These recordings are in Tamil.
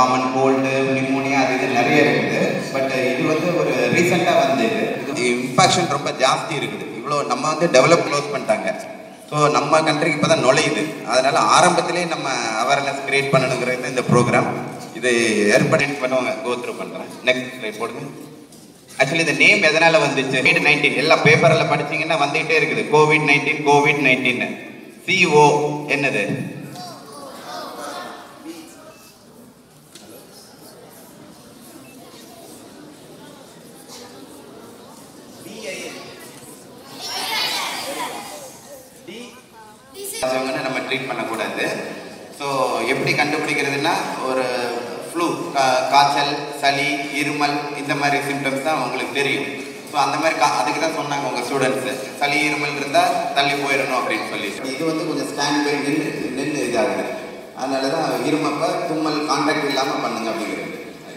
காமன் கோல்டு நிமோனியா அது இது நிறைய இருக்குது பட் இது வந்து ஒரு ரீசெண்டாக வந்து இது இன்ஃபெக்ஷன் ரொம்ப ஜாஸ்தி இருக்குது இவ்வளோ நம்ம வந்து டெவலப் க்ளோஸ் பண்ணிட்டாங்க ஸோ நம்ம கண்ட்ரிக்கு இப்போ தான் நுழையுது அதனால ஆரம்பத்திலே நம்ம அவேர்னஸ் கிரியேட் பண்ணணுங்கிறது இந்த ப்ரோக்ராம் இது ஏற்பாடு பண்ணுவாங்க கோ த்ரூ பண்ணுறேன் நெக்ஸ்ட் ஸ்லைட் போடுங்க ஆக்சுவலி இந்த நேம் எதனால வந்துச்சு கோவிட் நைன்டீன் எல்லா பேப்பரில் படிச்சீங்கன்னா வந்துகிட்டே இருக்குது covid nineteen covid nineteen CO என்னது அவங்க நம்ம ட்ரீட் பண்ணக்கூடாது ஸோ எப்படி கண்டுபிடிக்கிறதுனா ஒரு ஃப்ளூ காய்ச்சல் சளி இருமல் இந்த மாதிரி சிம்டம்ஸ் தான் உங்களுக்கு தெரியும் ஸோ அந்த மாதிரி கா அதுக்கு தான் சொன்னாங்க உங்கள் ஸ்டூடெண்ட்ஸு சளி இருமல் இருந்தால் தள்ளி போயிடணும் அப்படின்னு சொல்லி இது வந்து கொஞ்சம் ஸ்டாண்ட் பை நின்று நின்று இதாகுது அதனால தான் இருமப்ப தும்மல் கான்டாக்ட் இல்லாமல் பண்ணுங்க அப்படிங்கிறது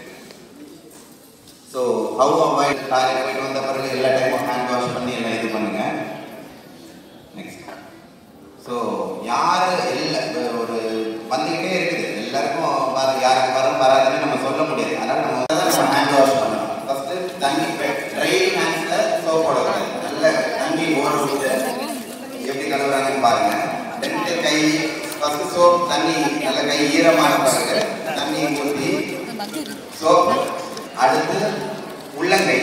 ஸோ ஹவு அவாய்ட் டாய்லெட் போயிட்டு வந்த பிறகு எல்லா டைமும் ஹேண்ட் வாஷ் பண்ணி எல்லாம் இது பண்ணுங்க நெக்ஸ்ட் ஸோ யார் இல்லை ஒரு வந்துக்கிட்டே இருக்குது எல்லாருக்கும் வர யாருக்கு வரும் வராதுன்னு நம்ம சொல்ல முடியாது அதனால நம்ம தான் நம்ம ஹேண்ட் வாஷ் பண்ணணும் ஃபஸ்ட்டு தண்ணி ட்ரை ஹேண்ட்ஸில் சோப் போடக்கூடாது நல்ல தண்ணி ஓட விட்டு எப்படி கழுவுறாங்கன்னு பாருங்க ரெண்டு கை ஃபஸ்ட்டு சோப் தண்ணி நல்ல கை ஈரமான பிறகு தண்ணி ஊற்றி சோப் அடுத்து உள்ளங்கை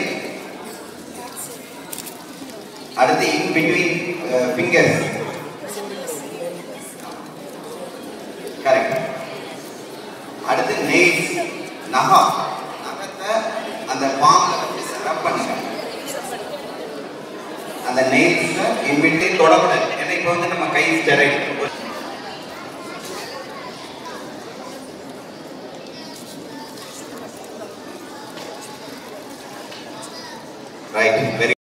அடுத்து இன் பிட்வீன் ஃபிங்கர்ஸ் கரெக்ட் அடுத்து நெயில்ஸ் நகம் நகத்தை அந்த பாம்பில் வச்சு ரப் பண்ணுங்க அந்த நெயில்ஸை இன் பிட்வீன் தொடக்கூடாது ஏன்னா இப்போ வந்து நம்ம கை ஸ்டெரைட் ரைட் வெரி